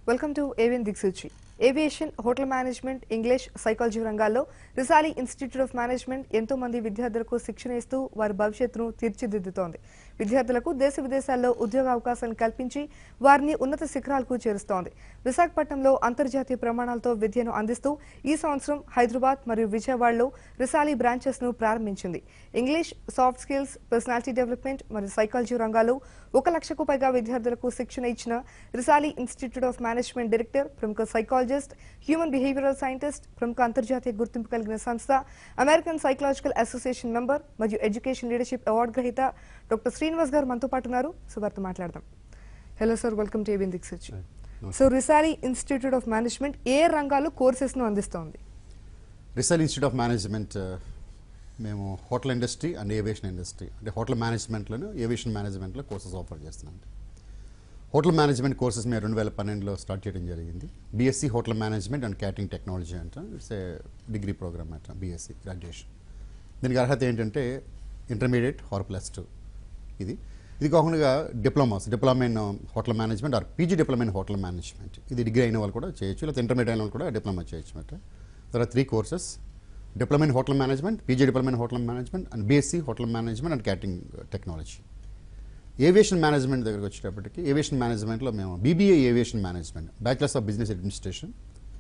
welcome to ABN Dikshuchi aviation hotel management English psychology రంగాల్లో Risali institute of management ఎంతో మంది విద్యార్థులకు శిక్షణ ఇస్తూ వారి భవిష్యత్తును తీర్చిదిద్దుతోంది విద్యార్థులకు దేశ విదేశాల్లో ఉద్యోగ అవకాశాలను కల్పించి వారిని ఉన్నత శిఖరాలకు చేరుస్తోంది విశాఖపట్నంలో అంతర్జాతీయ ప్రమాణాలతో విద్యను అందిస్తూ ఈ సంవత్సరం హైదరాబాద్ మరియు విజయవాడలో రిసాలి బ్రాంచెస్ ను ప్రారంభించింది English soft skills personality development మరియు సైకాలజీ రంగాల్లో ఒక లక్షకు పైగా విద్యార్థులకు శిక్షణ ఇచ్చిన Risali institute of management director ప్రముఖ సైకాలజిస్ట్ హ్యూమన్ బిహేవియరల్ సైంటిస్ట్ ప్రముఖ అంతర్జాతీయ గుర్తింపు కలిగిన సంస్థ అమెరికన్ సైకలాజికల్ అసోసియేషన్ మెంబర్ మరియు ఎడ్యుకేషన్ లీడర్షిప్ అవార్డు గ్రహీత డాక్టర్ శ్రీనివాస్ గారు మనతో పాటు ఉన్నారు సో వారితో మాట్లాడదాం hello sir welcome to ABN దిక్సూచి so Risali institute of management ఏ రంగాల్లో కోర్సెస్ ను అందిస్తోంది రిసల్ ఇన్స్టిట్యూట్ ఆఫ్ మేనేజ్మెంట్ మేము hotel industry and aviation industry అంటే హోటల్ మేనేజ్మెంట్లోను ఏవియేషన్ మేనేజ్మెంట్లో కోర్సెస్ ఆఫర్ చేస్తున్నాం హోటల్ మేనేజ్మెంట్ కోర్సెస్ మేము రెండు వేల పన్నెండులో స్టార్ట్ చేయడం జరిగింది BSc hotel management and catering technology అంట ఇట్స్ ఏ డిగ్రీ ప్రోగ్రామ్ అంట బీఎస్సీ గ్రాడ్యుయేషన్ దీనికి అర్హత ఏంటంటే ఇంటర్మీడియట్ ఆర్ ప్లస్ టూ ఇది ఇది కాకుండా diplomas diploma in hotel management or PG diploma in hotel management ఇది డిగ్రీ అయిన వాళ్ళు కూడా చేయొచ్చు లేకపోతే ఇంటర్మీడియట్ అయిన వాళ్ళు కూడా డిప్లొమా చేయొచ్చు అనమాట there are three courses diploma in hotel management PG diploma in hotel management and BSc hotel management and catering technology aviation management దగ్గరకు వచ్చేటప్పటికి ఏవియేషన్ మేనేజ్మెంట్లో మేము BBA aviation management bachelors of business administration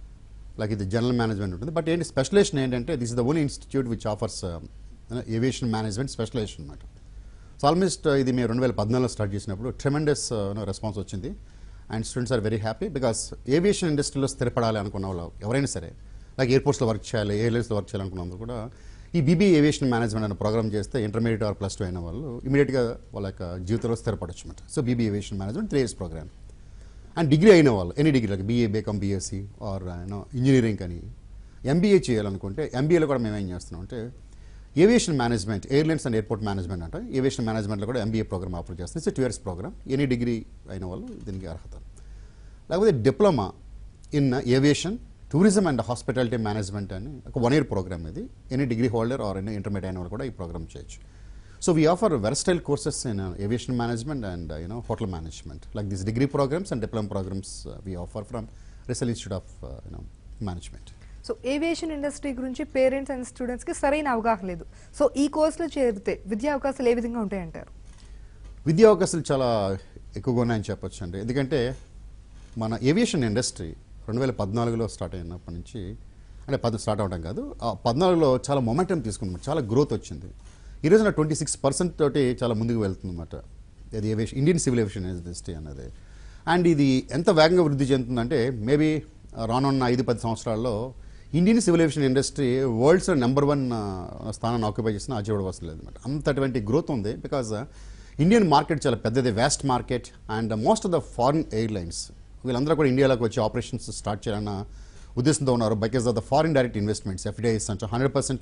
like ఇది general management ఉంటుంది but ఏంటి specialisation ఏంటంటే this is the only institute which offers aviation management specialisation అనమాట so almost ఇది మేము రెండు వేల పద్నాలుగులో స్టార్ట్ చేసినప్పుడు ట్రెమెండస్ రెస్పాన్స్ వచ్చింది and students are very happy because aviation ఇండస్ట్రీలో స్థిరపడాలి అనుకున్న వాళ్ళు ఎవరైనా సరే లైక్ ఎయిర్పోర్ట్స్లో వర్క్ చేయాలి ఎయిర్లైన్స్లో వర్క్ చేయాలనుకున్న వాళ్ళు కూడా ఈ బీబీ ఏవియేషన్ మేనేజ్మెంట్ అనే ప్రోగ్రామ్ చేస్తే ఇంటర్మీడియట్ ఆర్ ప్లస్ టూ అయిన వాళ్ళు ఇమీడియట్గా వాళ్ళ యొక్క జీవితంలో స్థిరపడచ్చు అనమాట so BB aviation management three years programme and degree అయిన వాళ్ళు any degree like BA BCom BSc or you know engineering అని ఎంబీఏ చేయాలనుకుంటే ఎంబీఏలో కూడా మేము ఏం చేస్తున్నాం అంటే aviation management airlines and airport management అంటే ఏవియేషన్ మేనేజ్మెంట్లో కూడా ఎంబీఏ ప్రోగ్రామ్ ఆఫర్ చేస్తుంది it's two years programme any degree అయిన వాళ్ళు దీనికి అర్హత లేకపోతే diploma in aviation tourism and hospitality management అని ఒక వన్ ఇయర్ ప్రోగ్రామ్ ఇది any degree holder or any intermediate అయిన వాళ్ళు కూడా ఈ ప్రోగ్రామ్ చేయొచ్చు so we offer versatile courses in aviation management and you know hotel management like this degree programmes and diploma programmes we offer from Risal institute of you know management so aviation industry గురించి parents and students కి సరైన అవగాహన లేదు so ఈ కోర్సులో చేరితే విద్యా అవకాశాలు ఏ విధంగా ఉంటాయంటారు విద్యా అవకాశాలు చాలా ఎక్కువగా ఉన్నాయని చెప్పొచ్చు అండి ఎందుకంటే మన ఏవియేషన్ ఇండస్ట్రీ రెండు వేల పద్నాలుగులో స్టార్ట్ అయినప్పటి నుంచి అంటే పది స్టార్ట్ అవడం కాదు ఆ పద్నాలుగులో చాలా మొమెంటం తీసుకుంది చాలా గ్రోత్ వచ్చింది ఈ రోజున ట్వంటీ సిక్స్ పర్సెంట్ తోటి చాలా ముందుకు వెళ్తుంది అనమాట ఇది aviation Indian civil aviation industry అన్నది అండ్ ఇది ఎంత వేగంగా వృద్ధి చెందుతుందంటే మేబీ రానున్న ఐదు పది సంవత్సరాల్లో Indian civil aviation industry world's number one స్థానాన్ని ఆక్యుపై చేసిన ఆశ్చర్యపడవలసిన లేదు అనమాట అంతటువంటి గ్రోత్ ఉంది బికాజ్ ఇండియన్ మార్కెట్ చాలా పెద్దది vast market and most of the foreign airlines వీళ్ళందరూ కూడా ఇండియాలోకి వచ్చి ఆపరేషన్స్ స్టార్ట్ చేయాలన్న ఉద్దేశంతో ఉన్నారు because of the foreign direct investments FDIs అంటే హండ్రెడ్ పర్సెంట్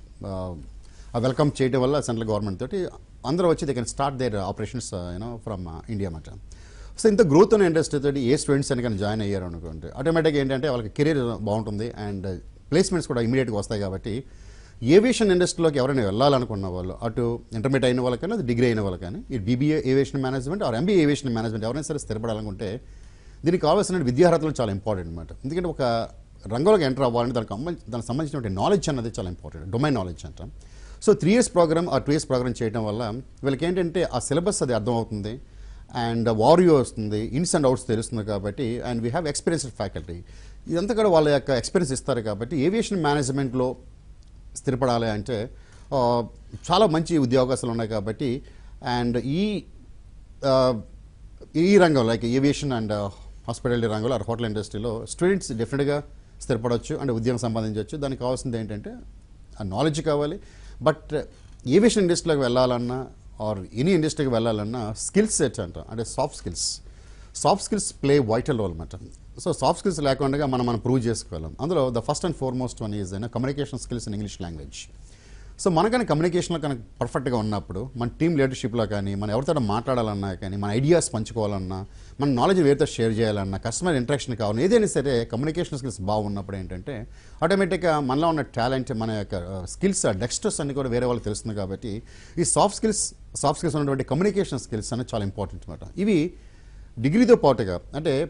వెల్కమ్ చేయడం వల్ల సెంట్రల్ గవర్నమెంట్ తోటి అందరూ వచ్చి they can start their operations you know from India మాట సో ఇంత గ్రోత్ ఉన్న ఇండస్ట్రీ తోటి ఏ స్టూడెంట్స్ అని కానీ జాయిన్ అయ్యారు అనుకోండి ఆటోమేటిక్గా ఏంటంటే వాళ్ళకి కెరీర్ బాగుంటుంది అండ్ ప్లేస్మెంట్స్ కూడా ఇమీడియట్గా వస్తాయి కాబట్టి ఏవియేషన్ ఇండస్ట్రీలోకి ఎవరైనా వెళ్ళాలనుకున్న వాళ్ళు అటు ఇంటర్మీడియట్ అయిన వాళ్ళకైనా అది డిగ్రీ అయిన వాళ్ళకైనా ఈ BBA aviation management or MBA aviation management ఎవరైనా సరే స్థిరపడాలనుకుంటే దీనికి కావాల్సిన విద్యార్హతలు చాలా ఇంపార్టెంట్ అనమాట ఎందుకంటే ఒక రంగంలోకి ఎంటర్ అవ్వాలంటే దానికి సంబంధించి దానికి సంబంధించినటువంటి నాలెడ్జ్ అన్నది చాలా ఇంపార్టెంట్ డొమైన్ నాలెడ్జ్ అంటాం సో త్రీ ఇయర్స్ ప్రోగ్రామ్ ఆ టూ ఇయర్స్ ప్రోగ్రామ్ చేయడం వల్ల వీళ్ళకి ఏంటంటే ఆ సిలబస్ అది అర్థమవుతుంది అండ్ వారియో వస్తుంది ఇన్స్ అండ్ అవుట్స్ తెలుస్తుంది కాబట్టి and we have experienced faculty ఇదంతా కూడా వాళ్ళ యొక్క ఎక్స్పీరియన్స్ ఇస్తారు కాబట్టి ఏవియేషన్ మేనేజ్మెంట్లో స్థిరపడాలి అంటే ఆ, చాలా మంచి ఉద్యోగాలు ఉన్నాయి కాబట్టి అండ్ ఈ ఆ, ఈ రంగం లైక్ ఏవియేషన్ అండ్ హాస్పిటాలిటీ రంగంలో ఆర్ హోటల్ ఇండస్ట్రీలో స్టూడెంట్స్ డెఫినెట్గా స్థిరపడవచ్చు అండ్ ఉద్యోగం సంపాదించవచ్చు దానికి కావాల్సింది ఏంటంటే ఆ నాలెడ్జ్ కావాలి బట్ ఏవియేషన్ ఇండస్ట్రీలోకి వెళ్ళాలన్నా ఆర్ ఎనీ ఇండస్ట్రీకి వెళ్ళాలన్నా స్కిల్ సెట్ అంట అంటే soft skills soft skills play vital role అనమాట సో సాఫ్ట్ స్కిల్స్ లేకుండా మనం మనం ప్రూవ్ చేసుకోగలం అందులో the first and foremost one is communication skills in English language so మనకని కమ్యూనికేషన్లో కనుక పర్ఫెక్ట్గా ఉన్నప్పుడు మన టీమ్ లీడర్షిప్లో కానీ మనం ఎవరితో మాట్లాడాలన్నా కానీ మన ఐడియాస్ పంచుకోవాలన్నా మన నాలెడ్జ్ వేరేతో షేర్ చేయాలన్నా కస్టమర్ ఇంటరాక్షన్ కావాలన్నా ఏదైనా సరే కమ్యూనికేషన్ స్కిల్స్ బాగున్నప్పుడు ఏంటంటే ఆటోమేటిక్గా మనలో ఉన్న టాలెంట్ మన యొక్క స్కిల్స్ డెక్స్టర్స్ అన్ని కూడా వేరే వాళ్ళకి తెలుస్తుంది కాబట్టి ఈ సాఫ్ట్ స్కిల్స్ సాఫ్ట్ స్కిల్స్ ఉన్నటువంటి కమ్యూనికేషన్ స్కిల్స్ అనేది చాలా ఇంపార్టెంట్ అనమాట ఇవి డిగ్రీతో పాటుగా అంటే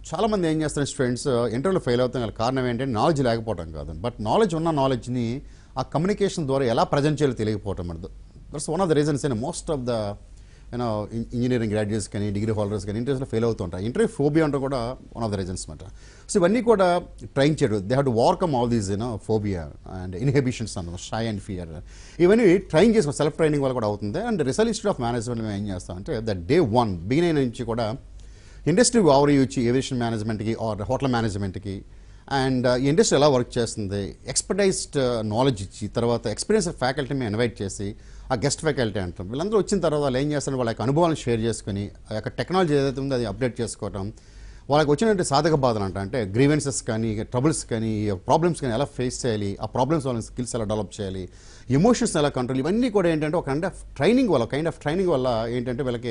చాలామంది ఏం చేస్తారు స్టూడెంట్స్ ఇంటర్వ్యూలో ఫెయిల్ అవుతాం గల కారణం ఏంటంటే నాలెడ్జ్ లేకపోవడం కాదు బట్ నాలెడ్జ్ ఉన్న నాలెడ్జ్ని ఆ కమ్యూనికేషన్ ద్వారా ఎలా ప్రజెంట్ చేయాలో తెలియకపోవటం అది that's one of the reasons in most of the you know engineering graduates కానీ డిగ్రీ హోల్డర్స్ కానీ ఇంటర్వ్యూస్లో ఫెయిల్ అవుతుంటారు ఇంటర్వ్యూ ఫోబియా అంటే కూడా వన్ ఆఫ్ ద రీజన్స్ అనమాట సో ఇవన్నీ కూడా ట్రైన్ చేయడం they have to overcome all these you know phobia and inhibitions అన్నమాట షై అండ్ ఫియర్ ఇవన్నీ ట్రైన్ చేసుకో సెల్ఫ్ ట్రైనింగ్ వల్ల కూడా అవుతుంది అండ్ రిసల్ ఇన్స్టిట్యూట్ ఆఫ్ మేనేజ్మెంట్ మేము ఏం చేస్తాం అంటే ద డే వన్ బిగినింగ్ నుంచి కూడా ఇండస్ట్రీ ఓవర్ ఇచ్చి ఏవియేషన్ మేనేజ్మెంట్కి ఆర్ హోటల్ మేనేజ్మెంట్కి అండ్ ఈ ఇండస్ట్రీ ఎలా వర్క్ చేస్తుంది ఎక్స్పర్టైజ్డ్ నాలెడ్జ్ ఇచ్చి తర్వాత ఎక్స్పీరియన్స్ ఫ్యాకల్టీ మేము ఇన్వైట్ చేసి ఆ గెస్ట్ ఫ్యాకల్టీ అంటాం వీళ్ళందరూ వచ్చిన తర్వాత వాళ్ళు ఏం చేస్తారు వాళ్ళ యొక్క అనుభవాలను షేర్ చేసుకుని ఆ యొక్క టెక్నాలజీ ఏదైతే ఉందో అది అప్డేట్ చేసుకోవడం వాళ్ళకి వచ్చినటువంటి సాధక బాధలు అంట అంటే గ్రీవెన్సెస్ కానీ ట్రబుల్స్ కానీ ప్రాబ్లమ్స్ కానీ ఎలా ఫేస్ చేయాలి ఆ ప్రాబ్లమ్స్ వాళ్ళని స్కిల్స్ ఎలా డెవలప్ చేయాలి ఎమోషన్స్ ఎలా కంట్రోల్ ఇవన్నీ కూడా ఏంటంటే ఒక కైండ్ ఆఫ్ ట్రైనింగ్ వల్ల కైండ్ ఆఫ్ ట్రైనింగ్ వల్ల ఏంటంటే వీళ్ళకి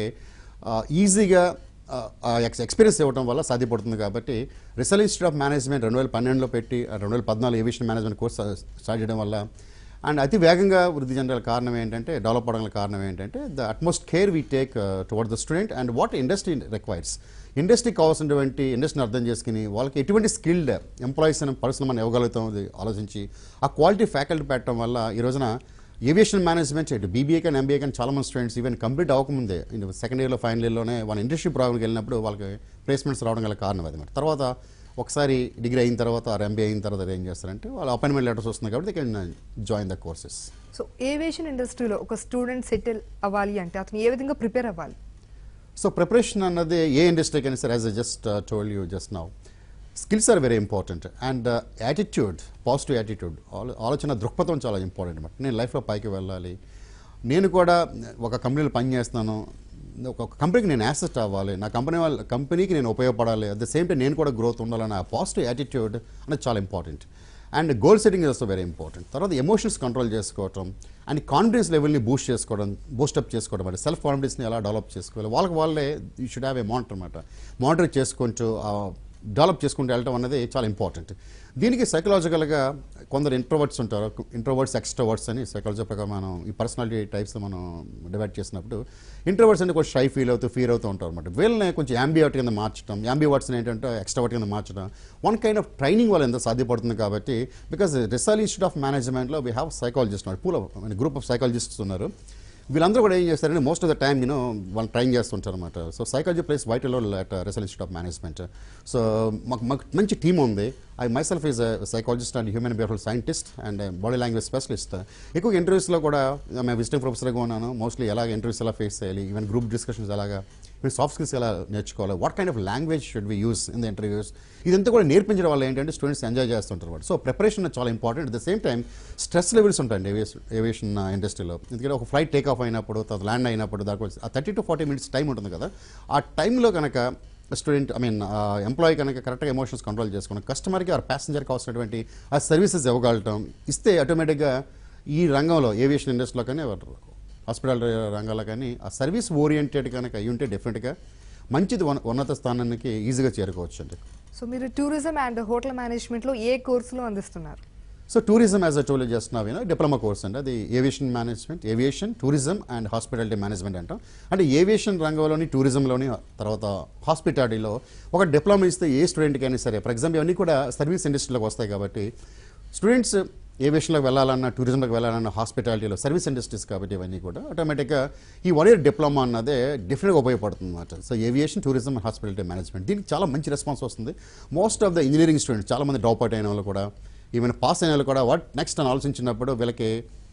ఈజీగా ఎక్స్పీరియన్స్ ఇవ్వడం వల్ల సాధ్యపడుతుంది కాబట్టి రిసల్ ఇన్స్టిట్యూట్ ఆఫ్ మేనేజ్మెంట్ రెండు వేల పన్నెండులో పెట్టి రెండు వేల పద్నాలుగు ఏవియేషన్ మేనేజ్మెంట్ కోర్స్ స్టార్ట్ చేయడం వల్ల అండ్ అతి వేగంగా వృద్ధి చెందగల కారణం ఏంటంటే డెవలప్ అవడం కారణం ఏంటంటే the utmost care we take toward the student and what industry requires ఇండస్ట్రీకి కావాల్సినటువంటి ఇండస్ట్రీని అర్థం చేసుకుని వాళ్ళకి ఎటువంటి స్కిల్డ్ ఎంప్లాయీస్ అనే పర్సన్ మనం ఇవ్వగలుగుతాం అది ఆలోచించి ఆ క్వాలిటీ ఫ్యాకల్టీ పెట్టడం వల్ల ఈ రోజున ఏవియేషన్ మేనేజ్మెంట్ ఇటు బీబీఏ కానీ ఎంబీఏ కానీ చాలా మంది స్టూడెంట్స్ ఈవెన్ కంప్లీట్ అవ్వకముందే సెకండ్ ఇయర్లో ఫైనల్ ఇయర్లోనే వాళ్ళ ఇండస్ట్రీ ప్రోగ్రామ్కి వెళ్ళినప్పుడు వాళ్ళకి ప్లేస్మెంట్స్ రావడం గల కారణం అది మరి తర్వాత ఒకసారి డిగ్రీ అయిన తర్వాత ఆర్ ఎంబీఏ అయిన తర్వాత ఏం చేస్తారంటే వాళ్ళ అపాయింట్మెంట్ లెటర్స్ వస్తుంది కాబట్టి can join the courses so aviation ఇండస్ట్రీలో ఒక స్టూడెంట్ సెటిల్ అవ్వాలి అంటే అతను ఏ విధంగా ప్రిపేర్ అవ్వాలి సో ప్రిపరేషన్ అన్నది ఏ ఇండస్ట్రీకి అయినా సరే as a just told you just now skills are very important and attitude positive attitude ఆలోచన దృక్పథం చాలా ఇంపార్టెంట్ అనమాట నేను లైఫ్లో పైకి వెళ్ళాలి నేను కూడా ఒక కంపెనీలో పనిచేస్తున్నాను ఒక కంపెనీకి నేను యాసెట్ అవ్వాలి నా కంపెనీ వాళ్ళ కంపెనీకి నేను ఉపయోగపడాలి అట్ ద సేమ్ టైం నేను కూడా గ్రోత్ ఉండాలన్న పాజిటివ్ యాటిట్యూడ్ అనేది చాలా important and goal setting is also very important తర్వాత ఎమోషన్స్ కంట్రోల్ చేసుకోవటం అండ్ కాన్ఫిడెన్స్ లెవెల్ని బూస్ట్ చేసుకోవడం బూస్టప్ చేసుకోవడం అంటే సెల్ఫ్ కాన్ఫిడెన్స్ని ఎలా డెవలప్ చేసుకోవాలి వాళ్ళకి వాళ్ళే you should have a monitor అనమాట మానిటర్ చేసుకుంటూ డెవలప్ చేసుకుంటూ వెళ్ళటం అనేది చాలా ఇంపార్టెంట్ దీనికి సైకలాజికల్గా కొందరు ఇంట్రోవర్ట్స్ ఉంటారు ఇంట్రోవర్ట్స్ ఎక్స్ట్రోవర్ట్స్ అని సైకాలజీ ప్రకారం మనం ఈ పర్సనాలిటీ టైప్స్ మనం డివైడ్ చేసినప్పుడు ఇంట్రోవర్ట్స్ అంటే కొంచెం షై ఫీల్ అవుతూ ఫీల్ అవుతూ ఉంటారు అనమాట వీళ్ళని కొంచెం యాంబివర్ట్ కింద మార్చడం యాంబివర్ట్స్ని ఏంటంటే ఎక్స్ట్రావర్ట్ కింద మార్చడం వన్ కైండ్ ఆఫ్ ట్రైనింగ్ వల్ల ఎంత సాధ్యపడుతుంది కాబట్టి బికాస్ రిసల్ ఇన్స్టిట్యూట్ ఆఫ్ మేనేజ్మెంట్లో we have psychologist pool group of psychologists ఉన్నారు వీళ్ళందరూ కూడా ఏం చేస్తారంటే మోస్ట్ ఆఫ్ ద టైం నేను వాళ్ళు ట్రైన్ చేస్తుంటారు అనమాట so psychology plays vital role at Resal institute of management so మాకు మాకు మంచి టీమ్ ఉంది I myself is psychologist and human behaviour scientist and body language specialist ఎక్కువ ఇంటర్వ్యూస్లో కూడా మేము విజిటింగ్ ప్రొఫెసర్గా ఉన్నాను మోస్ట్లీ ఎలాగ ఇంటర్వ్యూస్ ఎలా ఫేస్ చేయాలి ఈవెన్ గ్రూప్ డిస్కషన్స్ ఎలాగా ఈవెన్ సాఫ్ట్ స్కిల్స్ ఎలా నేర్చుకోవాలి what kind of language should we use in the interviews ఇదంతా కూడా నేర్పించడం వల్ల ఏంటంటే స్టూడెంట్స్ ఎంజాయ్ చేస్తుంటారు వాడు సో ప్రిపరేషన్ చాలా important at the same time stress levels ఉంటాయండి ఏవియేషన్ ఏవియేషన్ ఇండస్ట్రీలో ఎందుకంటే ఒక ఫ్లైట్ టేక్ ఆఫ్ అయినప్పుడు తర్వాత ల్యాండ్ అయినప్పుడు దాకా ఆ thirty to forty minutes time ఉంటుంది కదా ఆ టైంలో కనుక స్టూడెంట్ ఐ మీన్ ఎంప్లాయీ కనుక కరెక్ట్గా ఎమోషన్స్ కంట్రోల్ చేసుకుని కస్టమర్కి ఆ ప్యాసింజర్కి కావాల్సినటువంటి ఆ సర్వీసెస్ ఇవ్వగలటం ఇస్తే ఆటోమేటిక్గా ఈ రంగంలో ఏవియేషన్ ఇండస్ట్రీలో కానీ హాస్పిటల్ రంగాల్లో కానీ ఆ సర్వీస్ ఓరియంటెడ్ కనుక అయి ఉంటే డెఫినెట్గా మంచిది ఉన్న- ఉన్నత స్థానానికి ఈజీగా చేరుకోవచ్చు అండి సో మీరు టూరిజం అండ్ హోటల్ మేనేజ్మెంట్లో ఏ కోర్సులు అందిస్తున్నారు so tourism as a told just now diploma course అండి అది aviation management aviation tourism and hospitality management అంటాం అంటే ఏవియేషన్ రంగంలోని టూరిజంలోని తర్వాత హాస్పిటాలిటీలో ఒక డిప్లొమా ఇస్తే ఏ స్టూడెంట్కైనా సరే ఫర్ ఎగ్జాంపుల్ ఇవన్నీ కూడా సర్వీస్ ఇండస్ట్రీలోకి వస్తాయి కాబట్టి స్టూడెంట్స్ ఏవియేషన్లోకి వెళ్ళాలన్నా టూరిజంలోకి వెళ్ళాలన్నా హాస్పిటాలిటీలో సర్వీస్ ఇండస్ట్రీస్ కాబట్టి ఇవన్నీ కూడా ఆటోమేటిక్గా ఈ వన్ ఇయర్ డిప్లొమా అన్నదే డెఫినెట్గా ఉపయోగపడుతుంది అనమాట so aviation tourism and hospitality management దీనికి చాలా మంచి రెస్పాన్స్ వస్తుంది most of the engineering students చాలా మంది డ్రాప్ అవుట్ అయిన వాళ్ళు కూడా ఈవెన్ పాస్ అయిన వాళ్ళు కూడా వాట్ నెక్స్ట్ అని ఆలోచించినప్పుడు వీళ్ళకి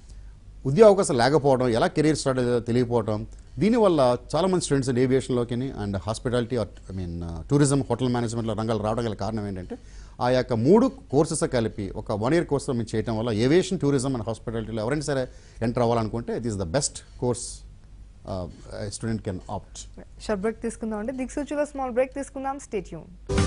ఉద్యోగ అవకాశం లేకపోవడం ఎలా కెరీర్ స్టార్ట్ అయ్యేదో తెలియకపోవడం దీనివల్ల చాలామంది స్టూడెంట్స్ ఏవియేషన్లోకి and hospitality I mean tourism hotel మేనేజ్మెంట్లో రంగాలు రావడం గల కారణం ఏంటంటే ఆ యొక్క మూడు కోర్సెస్ కలిపి ఒక వన్ ఇయర్ కోర్స్ మేము చేయడం వల్ల ఏవియేషన్ టూరిజం అండ్ హాస్పిటాలిటీలో ఎవరైనా సరే ఎంటర్ అవ్వాలనుకుంటే this the best course student can opt short break తీసుకుందాం అండి దిక్సూచిలో స్మాల్ బ్రేక్ తీసుకుందాం స్టేట్ యూన్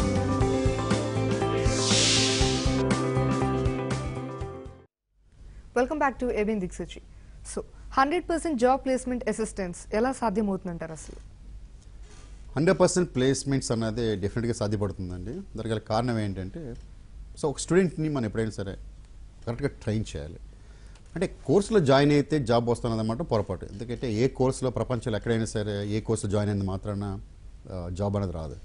వెల్కమ్ బ్యాక్ టు ఏబిన్ దిక్సూచి so hundred percent job placement assistance ఎలా సాధ్యమవుతుందంటారు అసలు హండ్రెడ్ పర్సెంట్ ప్లేస్మెంట్స్ అన్నది డెఫినెట్గా సాధ్యపడుతుందండి దానికి గల కారణం ఏంటంటే సో ఒక స్టూడెంట్ని మనం ఎప్పుడైనా సరే కరెక్ట్గా ట్రైన్ చేయాలి అంటే కోర్సులో జాయిన్ అయితే జాబ్ వస్తున్నదన్నమాట పొరపాటు ఎందుకంటే ఏ కోర్సులో ప్రపంచంలో ఎక్కడైనా సరే ఏ కోర్సు జాయిన్ అయింది మాత్రాన జాబ్ అనేది రాదు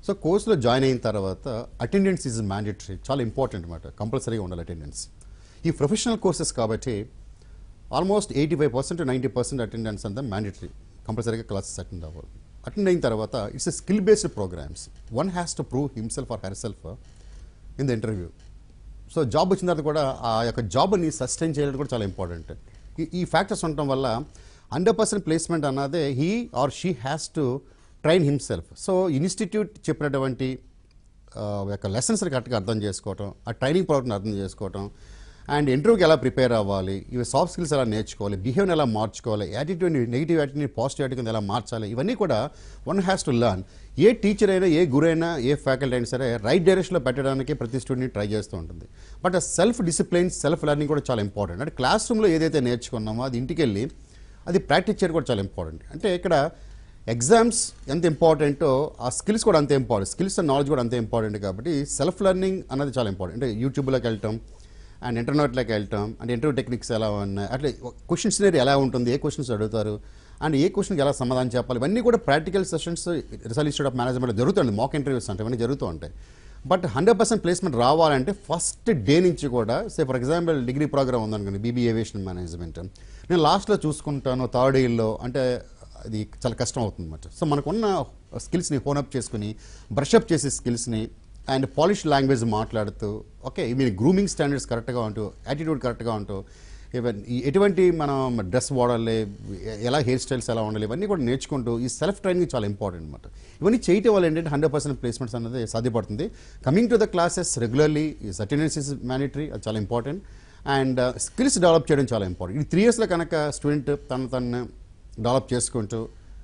సో కోర్సులో జాయిన్ అయిన తర్వాత అటెండెన్స్ ఈజ్ మ్యాండేటరీ చాలా ఇంపార్టెంట్ అనమాట కంపల్సరీగా ఉండాలి అటెండెన్స్ ఈ ప్రొఫెషనల్ కోర్సెస్ కాబట్టి almost eighty five percent ninety percent attendance అంతా మ్యాండేటరీ కంపల్సరీగా క్లాసెస్ అటెండ్ అవ్వాలి అటెండ్ అయిన తర్వాత it's a skill based programs one has to prove himself or herself in the interview so job వచ్చిన తర్వాత కూడా ఆ యొక్క జాబ్ని సస్టైన్ చేయడం కూడా చాలా ఇంపార్టెంట్ ఈ ఈ ఫ్యాక్టర్స్ ఉండటం వల్ల హండ్రెడ్ పర్సెంట్ ప్లేస్మెంట్ అన్నదే he or she has to train himself so institute చెప్పినటువంటి ఆ, యొక్క లెసన్స్ కరెక్ట్గా అర్థం చేసుకోవటం ఆ ట్రైనింగ్ ప్రోగ్రామ్ని అర్థం చేసుకోవటం అండ్ ఇంటర్వ్యూకి ఎలా ప్రిపేర్ అవ్వాలి ఇవి సాఫ్ట్ స్కిల్స్ ఎలా నేర్చుకోవాలి బిహేవియర్ ఎలా మార్చుకోవాలి యాటిట్యూడ్ని నెగిటివ్ యాటిట్యూడ్ని పాజిటివ్ యాటిట్యూడ్ ఎలా మార్చాలి ఇవన్నీ కూడా వన్ హ్యాస్ టు లర్న్ ఏ టీచర్ అయినా ఏ గురైనా ఏ ఫ్యాకల్టీ అయినా సరే రైట్ డైరెక్షన్లో పెట్టడానికి ప్రతి స్టూడెంట్ని ట్రై చేస్తూ ఉంటుంది బట్ ఆ సెల్ఫ్ డిసిప్లిన్ సెల్ఫ్ లెర్నింగ్ కూడా చాలా ఇంపార్టెంట్ అంటే క్లాస్ రూమ్లో ఏదైతే నేర్చుకున్నామో అది ఇంటికి వెళ్ళి అది ప్రాక్టీస్ చేయడం కూడా చాలా ఇంపార్టెంట్ అంటే ఇక్కడ ఎగ్జామ్స్ ఎంత ఇంపార్టెంటో ఆ స్కిల్స్ కూడా అంతే ఇంపార్టెంట్ స్కిల్స్ అండ్ నాలెడ్జ్ కూడా అంతే ఇంపార్టెంట్ కాబట్టి సెల్ఫ్ లెర్నింగ్ అన్నది చాలా ఇంపార్టెంట్ అంటే యూట్యూబ్లోకి వెళ్ళటం అండ్ ఇంటర్నెట్లోకి వెళ్ళటం అండ్ ఇంటర్వ్యూ టెక్నిక్స్ ఎలా ఉన్నాయి అట్లా క్వశ్చన్స్ ఎలా ఉంటుంది ఏ క్వశ్చన్స్ అడుగుతారు అండ్ ఏ క్వశ్చన్కి ఎలా సమాధానం చెప్పాలి ఇవన్నీ కూడా practical sessions Resal institute of management జరుగుతుంది మాక్ ఇంటర్వ్యూస్ అంటే ఇవన్నీ జరుగుతూ ఉంటాయి బట్ హండ్రెడ్ పర్సెంట్ ప్లేస్మెంట్ రావాలంటే ఫస్ట్ డే నుంచి కూడా say for example degree program ఉందనుకోండి బీబీ ఏవియేషన్ మేనేజ్మెంట్ నేను లాస్ట్లో చూసుకుంటాను థర్డ్ ఇయర్లో అంటే అది చాలా కష్టం అవుతుంది అనమాట సో మనకున్న స్కిల్స్ని హోనప్ చేసుకుని బ్రషప్ చేసే స్కిల్స్ని అండ్ పాలిష్ లాంగ్వేజ్ మాట్లాడుతూ ఓకే మీ గ్రూమింగ్ స్టాండర్డ్స్ కరెక్ట్గా ఉంటూ యాటిట్యూడ్ కరెక్ట్గా ఉంటూ ఈవెన్ ఈ ఎటువంటి మనం డ్రెస్ వాడాలి ఎ- ఎలా హెయిర్ స్టైల్స్ ఎలా ఉండాలి ఇవన్నీ కూడా నేర్చుకుంటూ ఈ సెల్ఫ్ ట్రైనింగ్ చాలా ఇంపార్టెంట్ అనమాట ఇవన్నీ చేయటం వల్ల ఏంటంటే హండ్రెడ్ పర్సెంట్ ప్లేస్మెంట్స్ అనేది సాధ్యపడుతుంది coming to the classes regularly is attendance is mandatory అది చాలా ఇంపార్టెంట్ అండ్ స్కిల్స్ డెవలప్ చేయడం చాలా ఇంపార్టెంట్ ఈ త్రీ ఇయర్స్లో కనుక స్టూడెంట్ తను తను డెవలప్ చేసుకుంటూ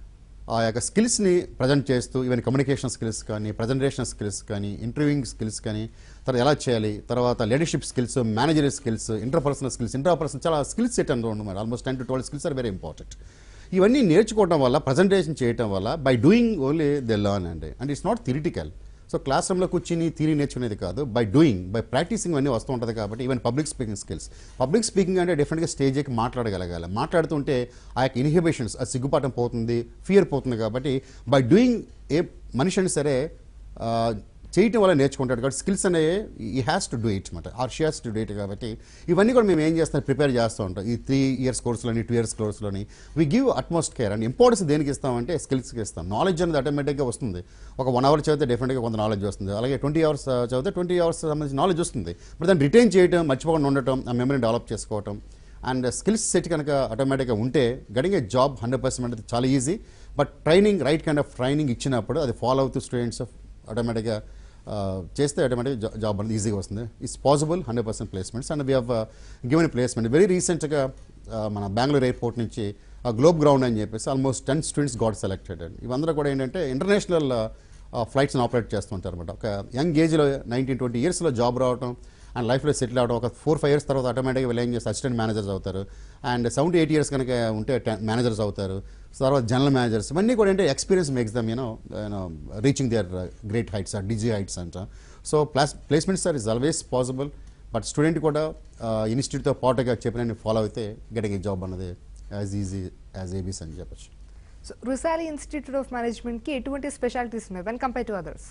ఆ యొక్క స్కిల్స్ని ప్రజెంట్ చేస్తూ ఈవెన్ కమ్యూనికేషన్ స్కిల్స్ కానీ ప్రజెంటేషన్ స్కిల్స్ కానీ ఇంటర్వ్యూయింగ్ స్కిల్స్ కానీ తర్వాత ఎలా చేయాలి తర్వాత leadership skills manager skills interpersonal skills interpersonal చాలా స్కిల్స్ సెట్ అంటూ ఉండమాట almost ten to twelve skills are very important ఇవన్నీ నేర్చుకోవడం వల్ల ప్రజెంటేషన్ చేయడం వల్ల by doing only they learn అండి and it's not theoretical so class రూమ్లో కూర్చుని థీరీ నేర్చుకునేది కాదు బై డూయింగ్ బై ప్రాక్టీసింగ్ అన్నీ వస్తూ ఉంటుంది కాబట్టి even public speaking skills public speaking అంటే డెఫినెట్గా స్టేజ్ ఎక్కి మాట్లాడగలగాలి మాట్లాడుతుంటే ఆ యొక్క ఇన్హిబిషన్స్ ఆ సిగ్గుపాఠం పోతుంది ఫియర్ పోతుంది కాబట్టి బై డూయింగ్ ఏ మనిషి అయినా సరే ఆ, చేయటం వల్ల నేర్చుకుంటాడు కాబట్టి స్కిల్స్ అనేవి he has to do it అనమాట or she has to do it కాబట్టి ఇవన్నీ కూడా మేము ఏం చేస్తాం ప్రిపేర్ చేస్తూ ఉంటాం ఈ త్రీ ఇయర్స్ కోర్సులోని టూ ఇయర్స్ కోర్సులోని we give utmost care and importance దేనికి ఇస్తామంటే స్కిల్స్కి ఇస్తాం నాలెడ్జ్ అనేది ఆటోమేటిక్గా వస్తుంది ఒక వన్ అవర్ చదివితే డెఫినెట్గా కొంత నాలెడ్జ్ వస్తుంది అలాగే ట్వంటీ అవర్స్ చదివితే ట్వంటీ అవర్స్ సంబంధించి నాలెడ్జ్ వస్తుంది బట్ దాన్ని రిటైన్ చేయడం మర్చిపోకుండా ఉండటం ఆ మెమరీని డెవలప్ చేసుకోవటం అండ్ స్కిల్స్ సెట్ కనుక ఆటోమేటిక్గా ఉంటే getting a job hundred percent అనేది చాలా easy but training right kind of training ఇచ్చినప్పుడు అది ఫాలో అవుతూ స్టూడెంట్స్ ఆటోమేటిక్గా చేస్తే ఆటోమేటిక్ జాబ్ అనేది ఈజీగా వస్తుంది it's possible hundred percent placements and we have given placement very రీసెంట్గా మన బెంగళూరు ఎయిర్పోర్ట్ నుంచి గ్లోబ్ గ్రౌండ్ అని చెప్పేసి almost ten students got selected and ఇవందరూ కూడా ఏంటంటే ఇంటర్నేషనల్ ఫ్లైట్స్ని ఆపరేట్ చేస్తుంటారు అనమాట ఒక యంగ్ ఏజ్లో నైన్టీన్ ట్వంటీ ఇయర్స్లో జాబ్ రావడం అండ్ లైఫ్లో సెటిల్ అవడం ఒక ఫోర్ ఫైవ్ ఇయర్స్ తర్వాత ఆటోమేటిక్గా వీళ్ళు ఏం చేస్తారు అసిస్టెంట్ మేనేజర్స్ అవుతారు అండ్ సెవెంటీ ఎయిట్ ఇయర్స్ కనుక ఉంటే మేనేజర్స్ అవుతారు తర్వాత జనరల్ మేనేజర్స్ ఇవన్నీ కూడా ఏంటంటే experience makes them you know you know reaching their great heights or dizzy heights అంట సో ప్లాస్ placements are is always possible but student కూడా ఇన్స్టిట్యూట్తో పాటుగా చెప్పిన ఫాలో అయితే గెటింగ్ ఏ జాబ్ అన్నది యాజ్ ఈజీ యాజ్ ఏబీస్ అని చెప్పచ్చు సో రుసాలి ఇన్స్టిట్యూట్ ఆఫ్ మేనేజ్మెంట్కి ఎటువంటి స్పెషాలిటీస్ ఉన్నాయి వెన్ కంపేర్ టు అదర్స్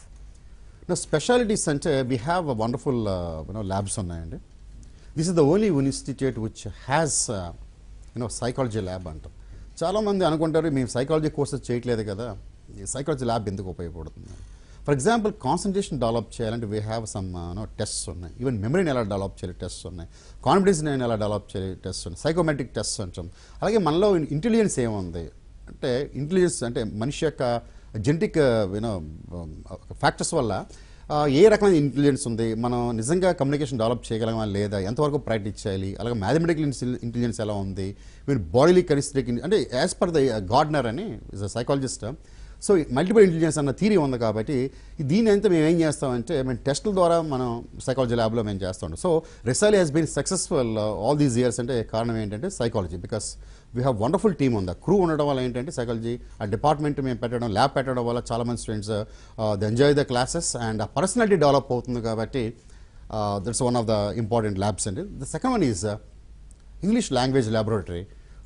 నా స్పెషాలిటీస్ అంటే we have wonderful you know labs ఉన్నాయండి this is the only institute which has you know psychology lab అంటాం చాలామంది అనుకుంటారు మేము సైకాలజీ కోర్సెస్ చేయట్లేదు కదా ఈ సైకాలజీ ల్యాబ్ ఎందుకు ఉపయోగపడుతుంది ఫర్ ఎగ్జాంపుల్ కాన్సన్ట్రేషన్ డెవలప్ చేయాలంటే we have some no tests ఉన్నాయి ఈవెన్ మెమరీని ఎలా డెవలప్ చేయాలి టెస్ట్స్ ఉన్నాయి కాన్ఫిడెన్స్ని ఎలా డెవలప్ చేయాలి టెస్ట్ ఉన్నాయి సైకోమెట్రిక్ టెస్ట్ అంటాం అలాగే మనలో ఇంటెలిజెన్స్ ఏముంది అంటే ఇంటెలిజెన్స్ అంటే మనిషి యొక్క జెనటిక్ యూనో ఫ్యాక్టర్స్ వల్ల ఆ, ఏ రకమైన ఇంటెలిజెన్స్ ఉంది మనం నిజంగా కమ్యూనికేషన్ డెవలప్ చేయగలమా లేదా ఎంతవరకు ప్రాక్టీస్ చేయాలి అలాగే మ్యాథమెటికల్ ఇంటెలిజెన్స్ ఎలా ఉంది మీరు బాడీలీ కరిస్టిక్ అంటే యాజ్ పర్ ద గార్డనర్ అని is a psychologist so multiple intelligence అన్న థీరీ ఉంది కాబట్టి దీని అంతా మేము ఏం చేస్తామంటే మేము టెస్టుల ద్వారా మనం సైకాలజీ ల్యాబ్లో మేము చేస్తాం so Resal has been successful all these years అంటే కారణం ఏంటంటే psychology because we have wonderful team ఉంది క్రూ ఉండడం వల్ల ఏంటంటే సైకాలజీ ఆ డిపార్ట్మెంట్ మేము పెట్టడం ల్యాబ్ పెట్టడం వల్ల చాలా మంది students the enjoy the classes and ఆ పర్సనాలిటీ డెవలప్ అవుతుంది కాబట్టి that's one of the important labs అండి the second one is English language laboratory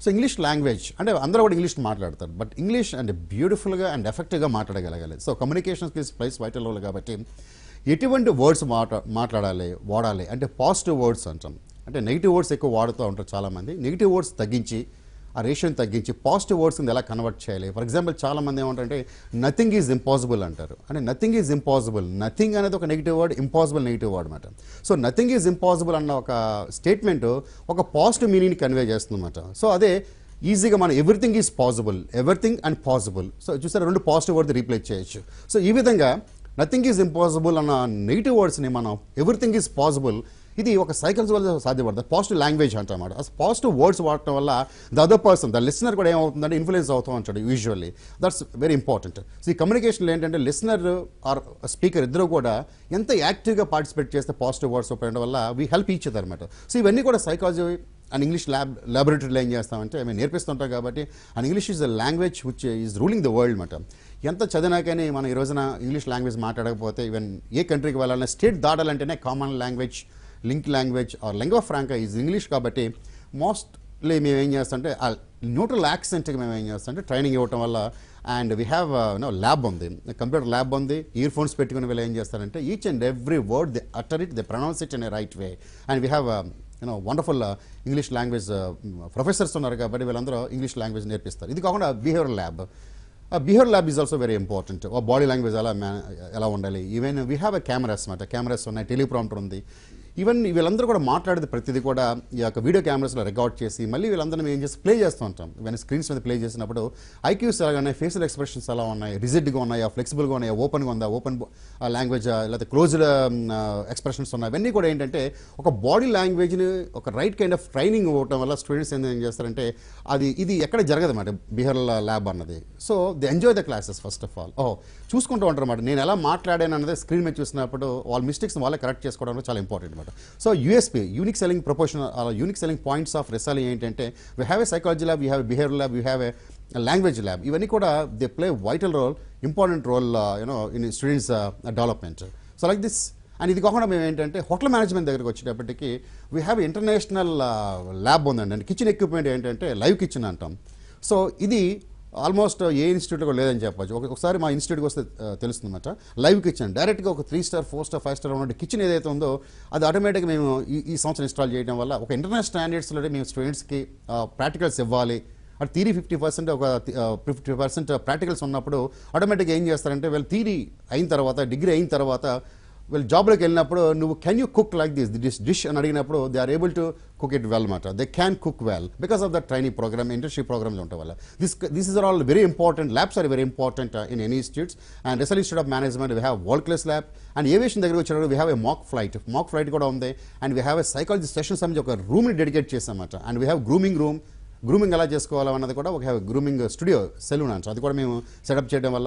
so English language అంటే అందరూ కూడా ఇంగ్లీష్ మాట్లాడతారు బట్ ఇంగ్లీష్ అంటే బ్యూటిఫుల్గా అండ్ ఎఫెక్టివ్గా మాట్లాడగలగాలి so communication skills plus vital role కాబట్టి ఎటువంటి వర్డ్స్ మాట్లా మాట్లాడాలి వాడాలి అంటే పాజిటివ్ వర్డ్స్ అంటాం అంటే నెగిటివ్ వర్డ్స్ ఎక్కువ వాడుతూ ఉంటారు చాలామంది నెగిటివ్ వర్డ్స్ తగ్గించి ఆ రేషియోని తగ్గించి పాజిటివ్ వర్డ్స్ ఎలా కన్వర్ట్ చేయాలి ఫర్ ఎగ్జాంపుల్ చాలా మంది ఏమంటారంటే నథింగ్ ఈజ్ ఇంపాసిబుల్ అంటారు అంటే నథింగ్ ఈజ్ ఇంపాసిబుల్ నథింగ్ అనేది ఒక negative word impossible negative word అనమాట సో నథింగ్ ఈజ్ ఇంపాసిబుల్ అన్న ఒక స్టేట్మెంట్ ఒక పాజిటివ్ మీనింగ్ కన్వే చేస్తుంది అనమాట సో అదే ఈజీగా మనం everything is possible everything and possible so చూసారా రెండు పాజిటివ్ వర్డ్ రీప్లేస్ చేయొచ్చు సో ఈ విధంగా నథింగ్ ఈజ్ ఇంపాసిబుల్ అన్న నెగిటివ్ వర్డ్స్ని మనం ఎవ్రీథింగ్ ఈజ్ పాసిబుల్ ఇది ఒక సైకిల్స్ వల్ల సాధ్యపడుతుంది పాజిటివ్ లాంగ్వేజ్ అంటమాట పాజిటివ్ వర్డ్స్ వాడటం వల్ల the other person the listener కూడా ఏమవుతుందంటే ఇన్ఫ్లుయెన్స్ అవుతూ ఉంటాడు usually that's very important so ఈ కమ్యూనికేషన్లో ఏంటంటే లిసనర్ ఆర్ స్పీకర్ ఇద్దరు కూడా ఎంత యాక్టివ్గా పార్టిసిపేట్ చేస్తే పాజిటివ్ వర్డ్స్ ఉపయోగం వల్ల వీ హెల్ప్ ఈచ్ అదర్ అనమాట సో ఇవన్నీ కూడా సైకాలజీ అండ్ ఇంగ్లీష్ ల్యాబ్ ల్యాబొరేటరీలో ఏం చేస్తామంటే మేము నేర్పిస్తుంటాం కాబట్టి and English is the language which is ruling the world అనమాట ఎంత చదివినాకని మనం ఈ రోజున ఇంగ్లీష్ లాంగ్వేజ్ మాట్లాడకపోతే ఈవెన్ ఏ కంట్రీకి వెళ్ళాలన్నా స్టేట్ దాటాలంటేనే common language link language or lingua franca is English కాబట్టి మోస్ట్లీ మేము ఏం చేస్తామంటే ఆ న్యూట్రల్ యాక్సెంట్కి మేము ఏం చేస్తామంటే ట్రైనింగ్ ఇవ్వటం వల్ల and we have no lab ఉంది కంప్యూటర్ ల్యాబ్ ఉంది ఇయర్ ఫోన్స్ పెట్టుకుని వీళ్ళు ఏం చేస్తారంటే each and every word they utter it they pronounce it in a right way and we have you know wonderful English language professors ఉన్నారు కాబట్టి వీళ్ళందరూ English language నేర్పిస్తారు ఇది కాకుండా behaviour lab behaviour lab is also very important body language ఎలా man- ఎలా ఉండాలి even we have a cameras అనమాట కెమెరాస్ ఉన్నాయి టెలిప్రాంప్టర్ ఉంది ఈవెన్ వీళ్ళందరూ కూడా మాట్లాడేది ప్రతిదీ కూడా ఈ యొక్క వీడియో కెమెరాస్లో రికార్డ్ చేసి మళ్ళీ వీళ్ళందరం ఏం చేసి ప్లే చేస్తూ ఉంటాం ఇవన్నీ స్క్రీన్స్ మీద ప్లే చేసినప్పుడు ఐక్యూస్ ఎలాగా ఉన్నాయి ఫేషియల్ ఎక్స్ప్రెషన్స్ ఎలా ఉన్నాయి రిజిడ్గా ఉన్నాయా ఫ్లెక్సిబుల్గా ఉన్నాయా ఓపెన్గా ఉందా ఓపెన్ లాంగ్వేజ్ లేకపోతే క్లోజ్డ్ ఎక్స్ప్రెషన్స్ ఉన్నాయి ఇవన్నీ కూడా ఏంటంటే ఒక బాడీ లాంగ్వేజ్ని ఒక రైట్ కైండ్ ఆఫ్ ట్రైనింగ్ ఇవ్వటం వల్ల స్టూడెంట్స్ ఏం చేస్తారంటే అది ఇది ఎక్కడ జరగదు అన్నమాట బిహేవియర్ ల్యాబ్ అన్నది so they enjoy the classes first of all ఓ చూసుకుంటూ ఉంటారు అన్నమాట నేను ఎలా మాట్లాడాను అన్నది స్క్రీన్ మీద చూసినప్పుడు వాళ్ళ మిస్టేక్స్ వాళ్ళే కరెక్ట్ చేసుకోవడం చాలా ఇంపార్టెంట్ అనమాట so USP unique selling proportion unique selling points of Resali ఏంటంటే we have a psychology lab you have behaviour lab you have a language lab ఇవన్నీ కూడా they play vital role important role you know in students development so like this and ఇది కాకుండా మేము ఏంటంటే hotel management దగ్గరికి వచ్చేటప్పటికి we have international lab ఉందండి and kitchen equipment ఏంటంటే లైవ్ కిచెన్ అంటాం సో ఇది ఆల్మోస్ట్ ఏ ఇన్స్టిట్యూట్ కూడా లేదని చెప్పచ్చు ఒక- ఒకసారి మా ఇన్స్టిట్యూట్కి వస్తే ఆ, తెలుస్తుందన్నమాట లైవ్ కిచెన్ డైరెక్ట్గా ఒక three star four star five star ఉన్న కిచెన్ ఏదైతే ఉందో అది ఆటోమేటిక్గా మేము ఈ ఈ సంవత్సరం ఇన్స్టాల్ చేయడం వల్ల ఒక ఇంటర్నేషనల్ స్టాండర్డ్స్లో మేము స్టూడెంట్స్కి ప్రాక్టికల్స్ ఇవ్వాలి అటు థీరీ ఫిఫ్టీ పర్సెంట్ ఒక ఫిఫ్టీ పర్సెంట్ ప్రాక్టికల్స్ ఉన్నప్పుడు ఆటోమేటిక్గా ఏం చేస్తారంటే వీళ్ళు థీరీ అయిన తర్వాత డిగ్రీ అయిన తర్వాత వీళ్ళు జాబ్లోకి వెళ్ళినప్పుడు నువ్వు can you cook like this this dish అని అడిగినప్పుడు they are able to cook it well మాట they can cook well because of the training programme internship programmes ఉండటం వల్ల this this is are all very important labs are very important in any institutes and రిసల్ institute of management we have world class lab and aviation దగ్గర వచ్చినప్పుడు we have a mock flight mock flight కూడా ఉంది and we have a psychology session సంబంధించి ఒక రూమ్ని dedicate చేసామన్నమాట and we have grooming room grooming ఎలా చేసుకోవాలన్నది కూడా ఒక హ్యావ్ గ్రూమింగ్ స్టూడియో సెలూన్ అంటారు అది కూడా మేము సెటప్ చేయడం వల్ల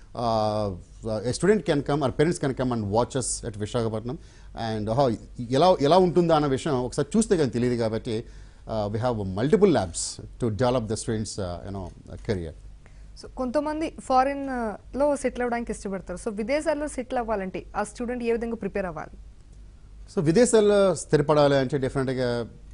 student can come or parents can come and watches at Visakhapatnam and ఎలా ఎలా ఉంటుందా అన్న విషయం ఒకసారి చూస్తే కానీ తెలియదు కాబట్టి we have multiple labs to develop the students you know career so కొంతమంది ఫారిన్ లో సెటిల్ అవ్వడానికి ఇష్టపడతారు సో విదేశాల్లో సెటిల్ అవ్వాలంటే ఆ స్టూడెంట్ ఏ విధంగా ప్రిపేర్ అవ్వాలి సో విదేశాల్లో స్థిరపడాలి అంటే డెఫినెట్గా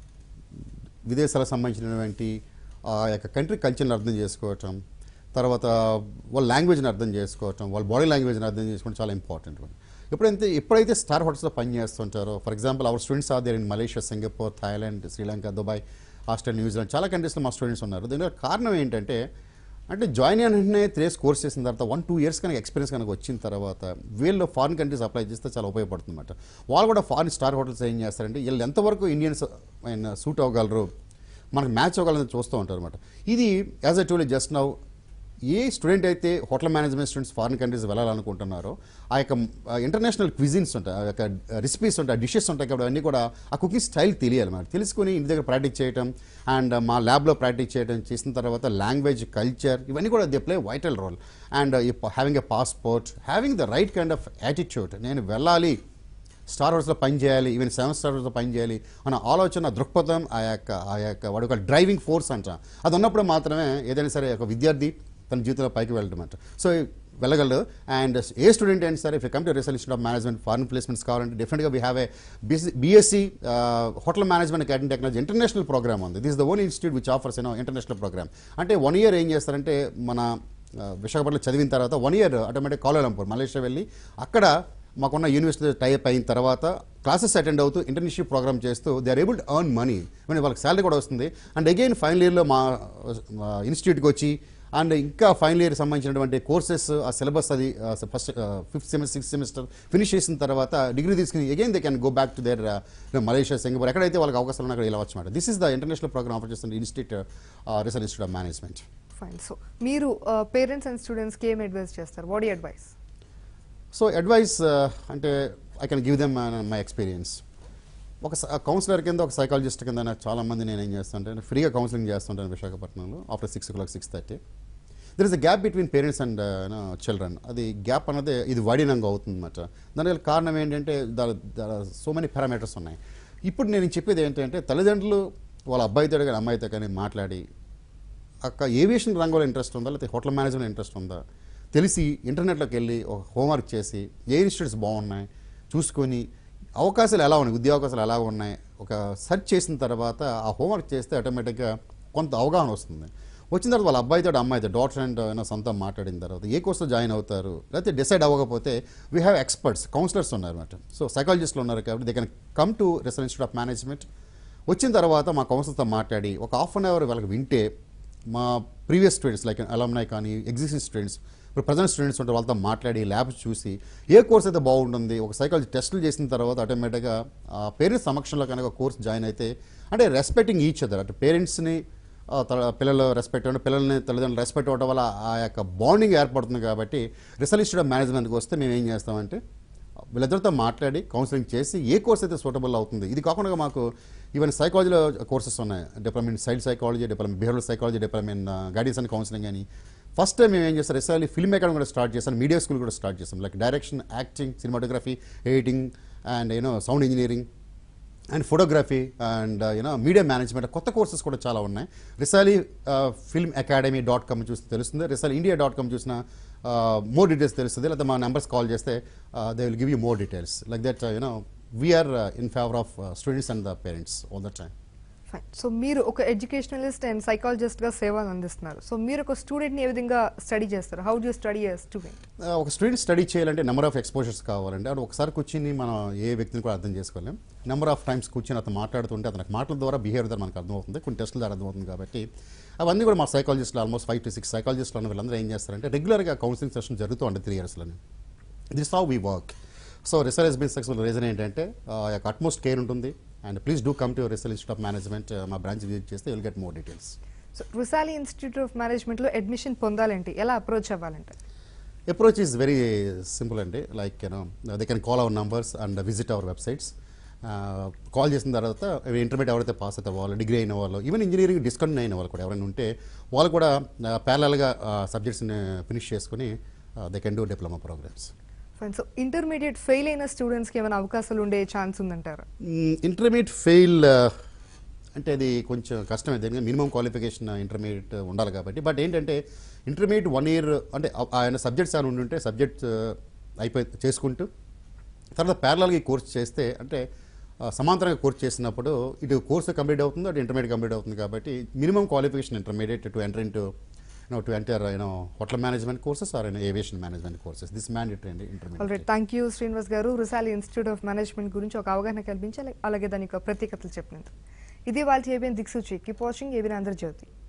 విదేశాలకు సంబంధించినటువంటి ఆ యొక్క కంట్రీ కల్చర్ని అర్థం చేసుకోవటం తర్వాత వాళ్ళ లాంగ్వేజ్ని అర్థం చేసుకోవటం వాళ్ళ బాడీ లాంగ్వేజ్ని అర్థం చేసుకోవడం చాలా ఇంపార్టెంట్ ఎప్పుడైతే ఎప్పుడైతే స్టార్ హోటల్స్లో పని చేస్తుంటారో for example our students are there in Malaysia Singapore Thailand Sri Lanka Dubai Australia New Zealand చాలా కంట్రీస్లో మా స్టూడెంట్స్ ఉన్నారు దీనికి కారణం ఏంటంటే అంటే జాయిన్ అయిన వెంటనే త్రీ ఇయర్స్ కోర్స్ చేసిన తర్వాత వన్ టూ ఇయర్స్ కనుక ఎక్స్పీరియన్స్ కనుక వచ్చిన తర్వాత వీళ్ళు ఫారిన్ కంట్రీస్ అప్లై చేస్తే చాలా ఉపయోగపడుతుంది అనమాట వాళ్ళు కూడా ఫారిన్ స్టార్ హోటల్స్ ఏం చేస్తారంటే వీళ్ళు ఎంతవరకు ఇండియన్స్ ఆయన సూట్ అవ్వగలరు మనకు మ్యాచ్ అవ్వగలని చూస్తూ ఉంటారు అనమాట ఇది as a tool just now ఏ స్టూడెంట్ అయితే hotel management students foreign countries వెళ్ళాలనుకుంటున్నారో ఆ యొక్క ఇంటర్నేషనల్ క్విజిన్స్ ఉంటాయి ఆ యొక్క రెసిపీస్ ఉంటాయి డిషెస్ ఉంటాయి కాబట్టి అవన్నీ కూడా ఆ కుకింగ్ స్టైల్ తెలియాలి మరి తెలుసుకుని ఇంటి దగ్గర ప్రాక్టీస్ చేయటం అండ్ మా ల్యాబ్లో ప్రాక్టీస్ చేయడం చేసిన తర్వాత లాంగ్వేజ్ కల్చర్ ఇవన్నీ కూడా they play vital role and having a passport having the right kind of attitude నేను వెళ్ళాలి స్టార్ హౌస్లో పని చేయాలి ఈవెన్ సెవెన్ స్టార్ హౌస్లో పని చేయాలి అన్న ఆలోచన దృక్పథం ఆ యొక్క ఆ యొక్క వాడు ఒక డ్రైవింగ్ ఫోర్స్ అంట అది ఉన్నప్పుడు మాత్రమే ఏదైనా సరే ఒక విద్యార్థి తన జీవితంలో పైకి వెళ్ళడం అంట సో వెళ్ళగలరు అండ్ ఏ స్టూడెంట్ అయినా సరే if come to Resali institute of management foreign placements కావాలంటే డెఫినెట్గా we have a BSc hotel management academic technology international programme ఉంది this the own institute which offers you know international programme అంటే వన్ ఇయర్ ఏం చేస్తారంటే మన ఆ, విశాఖపట్నంలో చదివిన తర్వాత one year automatic Kuala Lumpur Malaysia వెళ్ళి అక్కడ మాకున్న యూనివర్సిటీ టైప్ అయిన తర్వాత క్లాసెస్ అటెండ్ అవుతూ ఇంటర్న్షిప్ ప్రోగ్రామ్ చేస్తూ they are able to earn money అంటే వాళ్ళకి శాలరీ కూడా వస్తుంది అండ్ అగైన్ ఫైనల్ ఇయర్లో మా ఇన్స్టిట్యూట్కి వచ్చి అండ్ ఇంకా ఫైనల్ ఇయర్ సంబంధించినటువంటి కోర్సెస్ ఆ సిలబస్ అది first fifth semester sixth semester finish చేసిన తర్వాత డిగ్రీ తీసుకుని again they can go back to there Malaysia Singapore ఎక్కడైతే వాళ్ళకి అవకాశాలు ఉన్నాయి అక్కడ ఇలా వచ్చమాట this is the international programme offer చేస్తున్న institute research institute of management fine so మీరు పేరెంట్స్ అండ్ స్టూడెంట్స్కి ఏం అడ్వైస్ చేస్తారు వాట్ అడ్వైస్ సో అడ్వైస్ అంటే I can give them my experience ఒక కౌన్సిలర్ కింద ఒక సైకాలజిస్ట్ కింద నాకు చాలా మంది నేను ఏం చేస్తుంటాను ఫ్రీగా కౌన్సిలింగ్ చేస్తుంటాను విశాఖపట్నంలో after six o'clock six thirty there is a gap between parents and children అది గ్యాప్ అన్నది ఇది వాడినంగా అవుతుంది అనమాట దానికి కారణం ఏంటంటే సో మెనీ పారామీటర్స్ ఉన్నాయి ఇప్పుడు నేను చెప్పేది ఏంటంటే తల్లిదండ్రులు వాళ్ళ అబ్బాయితో కానీ అమ్మాయితో కానీ మాట్లాడి అక్క ఏవియేషన్ రంగంలో ఇంట్రెస్ట్ ఉందా లేకపోతే హోటల్ మేనేజ్మెంట్ ఇంట్రెస్ట్ ఉందా తెలిసి ఇంటర్నెట్లోకి వెళ్ళి ఒక హోంవర్క్ చేసి ఏ ఇన్స్టిట్యూట్స్ బాగున్నాయి చూసుకొని అవకాశాలు ఎలా ఉన్నాయి ఉద్యోగ అవకాశాలు ఎలా ఉన్నాయి ఒక సెర్చ్ చేసిన తర్వాత ఆ హోంవర్క్ చేస్తే ఆటోమేటిక్గా కొంత అవగాహన వస్తుంది వచ్చిన తర్వాత వాళ్ళ అబ్బాయితో అమ్మాయితో డాక్టర్ అండ్ అయినా సొంతం మాట్లాడిన తర్వాత ఏ కోర్సులో జాయిన్ అవుతారు లేకపోతే డిసైడ్ అవ్వకపోతే వీ హ్యావ్ ఎక్స్పర్ట్స్ కౌన్సిలర్స్ ఉన్నారు అనమాట సో సైకాలజిస్టులు ఉన్నారు కాబట్టి they can come to research institute of management వచ్చిన తర్వాత మా కౌన్సిల్తో మాట్లాడి ఒక హాఫ్ అన్ అవర్ వాళ్ళకి వింటే మా ప్రీవియస్ స్టూడెంట్స్ లైక్ అలమ్నాయ్ కానీ ఎగ్జిస్టింగ్ స్టూడెంట్స్ ఇప్పుడు ప్రజెంట్ స్టూడెంట్స్ ఉంటే వాళ్ళతో మాట్లాడి ల్యాబ్స్ చూసి ఏ కోర్స్ అయితే బాగుంటుంది ఒక సైకాలజీ టెస్టులు చేసిన తర్వాత ఆటోమేటిక్గా ఆ పేరెంట్స్ సమక్షంలో కనుక కోర్స్ జాయిన్ అయితే అంటే రెస్పెక్టింగ్ ఈచ్ అదర్ అంటే పేరెంట్స్ని ఆ, తల- పిల్లలు రెస్పెక్ట్ ఇవ్వడం పిల్లల్ని తల్లిదండ్రులు రెస్పెక్ట్ ఇవ్వడం వల్ల ఆ యొక్క బాండింగ్ ఏర్పడుతుంది కాబట్టి రిసర్చ్ ఇన్స్టిట్యూట్ ఆఫ్ మేనేజ్మెంట్కి వస్తే మేము ఏం చేస్తామంటే వీళ్ళిద్దరితో మాట్లాడి కౌన్సిలింగ్ చేసి ఏ కోర్స్ అయితే సూటబుల్ అవుతుంది ఇది కాకుండా మాకు ఈవెన్ సైకాలజీలో కోర్సెస్ ఉన్నాయి diploma in side psychology diploma in behaviour psychology diploma in guidance and counselling అని ఫస్ట్ టైం మేము ఏం చేస్తాం ఎస్ఐలి ఫిల్మ్ మేకర్ కూడా స్టార్ట్ చేస్తాం మీడియా స్కూల్ కూడా స్టార్ట్ చేస్తాం like direction acting cinematography editing and you know sound engineering and photography and you know media management కొత్త కోర్సెస్ కూడా చాలా ఉన్నాయి Resali film academy dot com చూసి తెలుస్తుంది రిసాలి ఇండియా డాట్ కామ్ చూసిన మోర్ డీటెయిల్స్ తెలుస్తుంది లేకపోతే మా నెంబర్స్ కాల్ చేస్తే they will give you more details like that you know we are in favour of students and the parents all the time fine so మీరు ఒక educationalist and సైకాలజిస్ట్గా సేవలు అందిస్తున్నారు so మీరు ఒక స్టూడెంట్ని ఏ విధంగా స్టడీ చేస్తారు how do study a student ఆ, ఒక స్టూడెంట్ స్టడీ చేయాలంటే నెంబర్ ఆఫ్ ఎక్స్పోజర్స్ కావాలంటే అది ఒకసారి కూర్చుని మనం ఏ వ్యక్తిని కూడా అర్థం చేసుకోలేం నెంబర్ ఆఫ్ టైమ్స్ కూర్చొని అతను మాట్లాడుతుంటే అతనికి మాటల ద్వారా బిహేవియర్ ద్వారా మనకు అర్థమవుతుంది కొన్ని టెస్టుల ద్వారా అర్థమవుతుంది కాబట్టి అవన్నీ కూడా మా సైకాలజిస్టులు ఆల్మోస్ట్ ఫైవ్ టు సిక్స్ సైకాలజిస్టులు ఉన్న వీళ్ళందరూ ఏం చేస్తారంటే రెగ్యులర్గా కౌన్సిలింగ్ సెషన్ జరుగుతూ ఉంటుంది త్రీ ఇయర్స్లోనే this how we work so research has been successful reason ఏంటంటే ఆ యొక్క అట్మోస్ట్ కేర్ ఉంటుంది and please do come to research institute of management మా బ్రాంచ్ విజిట్ చేస్తే will get more details so Resali institute of మేనేజ్మెంట్లో admission పొందాలంటే ఎలా approach అవ్వాలంటే అప్రోచ్ ఈజ్ వెరీ సింపుల్ అండి like you know they can call our numbers and visit our websites call చేసిన తర్వాత intermediate ఎవరైతే పాస్ అయితే వాళ్ళు డిగ్రీ అయిన వాళ్ళు ఈవెన్ ఇంజనీరింగ్ డిస్కంటిన్యూ అయిన వాళ్ళు కూడా ఎవరైనా ఉంటే వాళ్ళు కూడా ప్యారలల్గా సబ్జెక్ట్స్ని ఫినిష్ చేసుకుని they can do diploma programmes fine so intermediate fail అయిన స్టూడెంట్స్కి ఏమైనా అవకాశాలు ఉండే ఛాన్స్ ఉందంటారా ఇంటర్మీడియట్ ఫెయిల్ అంటే అది కొంచెం కష్టమే దేనికి మినిమం క్వాలిఫికేషన్ ఇంటర్మీడియట్ ఉండాలి కాబట్టి బట్ ఏంటంటే ఇంటర్మీడియట్ వన్ ఇయర్ అంటే ఆ- ఆయన సబ్జెక్ట్స్ అని ఉంటుంటే సబ్జెక్ట్స్ అయిపోయి చేసుకుంటూ తర్వాత ప్యారలల్గా ఈ కోర్స్ చేస్తే అంటే ఆ, సమాంతరంగా కోర్స్ చేసినప్పుడు ఇటు కోర్సు కంప్లీట్ అవుతుంది అటు ఇంటర్మీడియట్ కంప్లీట్ అవుతుంది కాబట్టి minimum qualification intermediate to enter into you know to enter you know hotel management courses or aviation management courses this mandatory అండి already intermediate thank you Srinivas garu Resali institute of management గురించి ఒక అవగాహన కల్పించాలి అలాగే దాని యొక్క ప్రత్యేకతలు చెప్పినందుకు ఇది వాళ్ళ ఏబిఎన్ దిక్సూచి కీప్ వాచింగ్ ఏబిఎన్ ఆంధ్రజ్యోతి